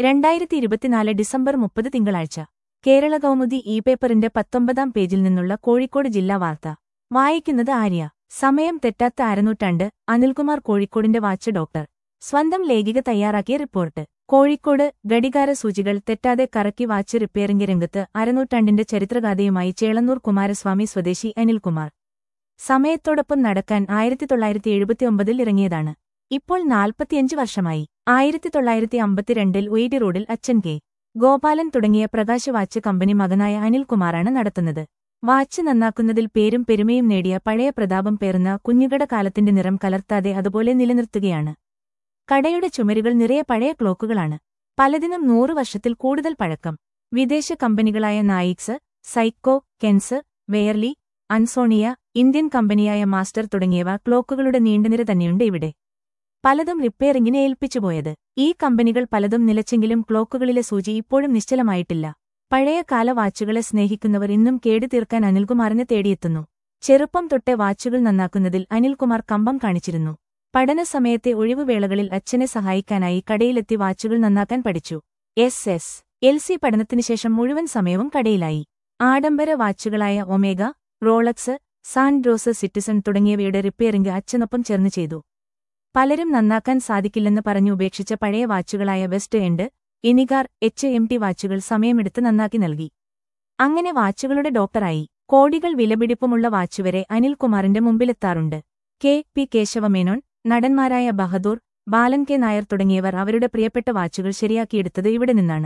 രണ്ടായിരത്തി ഇരുപത്തിനാല് ഡിസംബർ മുപ്പത് തിങ്കളാഴ്ച കേരള കൗമുദി ഇ പേപ്പറിന്റെ പത്തൊമ്പതാം പേജിൽ നിന്നുള്ള കോഴിക്കോട് ജില്ലാ വാർത്ത വായിക്കുന്നത് ആര്യ സമയം തെറ്റാത്ത അരനൂറ്റാണ്ട് അനിൽകുമാർ കോഴിക്കോടിന്റെ വാച്ച് ഡോക്ടർ സ്വന്തം ലേഖിക തയ്യാറാക്കിയ റിപ്പോർട്ട് കോഴിക്കോട് ഘടികാര സൂചികൾ തെറ്റാതെ കറക്കി വാച്ച് റിപ്പയറിംഗ് രംഗത്ത് അരനൂറ്റാണ്ടിന്റെ ചരിത്രഗാഥയുമായി ചേളന്നൂർ കുമാരസ്വാമി സ്വദേശി അനിൽകുമാർ സമയത്തോടൊപ്പം നടക്കാൻ ആയിരത്തി തൊള്ളായിരത്തി എഴുപത്തിയൊമ്പതിൽ ഇറങ്ങിയതാണ് ഇപ്പോൾ നാൽപ്പത്തിയഞ്ച് വർഷമായി ആയിരത്തി തൊള്ളായിരത്തി അമ്പത്തിരണ്ടിൽ ഉയരി റോഡിൽ അച്ഛൻ കെ ഗോപാലൻ തുടങ്ങിയ പ്രകാശ വാച്ച് കമ്പനി മകനായ അനിൽകുമാറാണ് നടത്തുന്നത് വാച്ച് നന്നാക്കുന്നതിൽ പേരും പെരുമയും നേടിയ പഴയ പ്രതാപം പേർന്ന കുഞ്ഞുകട കാലത്തിന്റെ നിറം കലർത്താതെ അതുപോലെ നിലനിർത്തുകയാണ് കടയുടെ ചുമരുകൾ നിറയെ പഴയ ക്ലോക്കുകളാണ് പലതിനും നൂറു വർഷത്തിൽ കൂടുതൽ പഴക്കം വിദേശ കമ്പനികളായ നായിക്സ് സൈക്കോ കെൻസ് വെയർലി അൻസോണിയ ഇന്ത്യൻ കമ്പനിയായ മാസ്റ്റർ തുടങ്ങിയവ ക്ലോക്കുകളുടെ നീണ്ടുനിര തന്നെയുണ്ട് ഇവിടെ പലതും റിപ്പയറിംഗിനെ ഏൽപ്പിച്ചുപോയത് ഈ കമ്പനികൾ പലതും നിലച്ചെങ്കിലും ക്ലോക്കുകളിലെ സൂചി ഇപ്പോഴും നിശ്ചലമായിട്ടില്ല പഴയ കാല വാച്ചുകളെ സ്നേഹിക്കുന്നവർ ഇന്നും കേടു തീർക്കാൻ അനിൽകുമാറിനെ തേടിയെത്തുന്നു ചെറുപ്പം തൊട്ടേ വാച്ചുകൾ നന്നാക്കുന്നതിൽ അനിൽകുമാർ കമ്പം കാണിച്ചിരുന്നു പഠനസമയത്തെ ഒഴിവുവേളകളിൽ അച്ഛനെ സഹായിക്കാനായി കടയിലെത്തി വാച്ചുകൾ നന്നാക്കാൻ പഠിച്ചു എസ് എസ് എൽ സി പഠനത്തിനുശേഷം മുഴുവൻ സമയവും കടയിലായി ആഡംബര വാച്ചുകളായ ഒമേഗ റോളക്സ് സാൻഡ്രോസ് സിറ്റിസൺ തുടങ്ങിയവയുടെ റിപ്പയറിംഗ് അച്ഛനൊപ്പം ചേർന്ന് ചെയ്തു പലരും നന്നാക്കാൻ സാധിക്കില്ലെന്ന് പറഞ്ഞു ഉപേക്ഷിച്ച പഴയ വാച്ചുകളായ West End Enicar H M T വാച്ചുകൾ സമയമെടുത്ത് നന്നാക്കി നൽകി അങ്ങനെ വാച്ചുകളുടെ ഡോക്ടറായി കോടികൾ വിലപിടിപ്പുമുള്ള വാച്ചുവരെ അനിൽകുമാറിന്റെ മുമ്പിലെത്താറുണ്ട് കെ പി കേശവമേനോൻ നടന്മാരായ ബഹദൂർ ബാലൻ കെ നായർ തുടങ്ങിയവർ അവരുടെ പ്രിയപ്പെട്ട വാച്ചുകൾ ശരിയാക്കിയെടുത്തത് ഇവിടെ നിന്നാണ്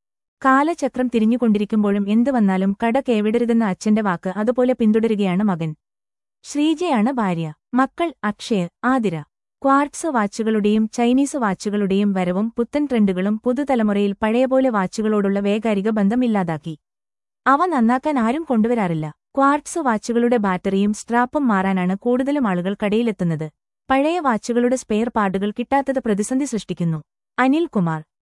കാലചക്രം തിരിഞ്ഞുകൊണ്ടിരിക്കുമ്പോഴും എന്തു വന്നാലും കട കേവിടരുതെന്ന അച്ഛന്റെ വാക്ക് അതുപോലെ പിന്തുടരുകയാണ് മകൻ ശ്രീജയാണ് ഭാര്യ മക്കൾ അക്ഷയ് ആതിര ക്വാർട്സ് വാച്ചുകളുടെയും ചൈനീസ് വാച്ചുകളുടെയും വരവും പുത്തൻ ട്രെൻഡുകളും പുതുതലമുറയിൽ പഴയപോലെ വാച്ചുകളോടുള്ള വേഗാരിക ബന്ധമില്ലാതാക്കി അവ നന്നാക്കാൻ ആരും കൊണ്ടുവരാറില്ല ക്വാർട്സ് വാച്ചുകളുടെ ബാറ്ററിയും സ്ട്രാപ്പും മാറാനാണ് കൂടുതലും ആളുകൾ കടയിലെത്തുന്നത് പഴയ വാച്ചുകളുടെ സ്പെയർ പാർട്ടുകൾ കിട്ടാത്തത് പ്രതിസന്ധി സൃഷ്ടിക്കുന്നു അനിൽ കുമാർ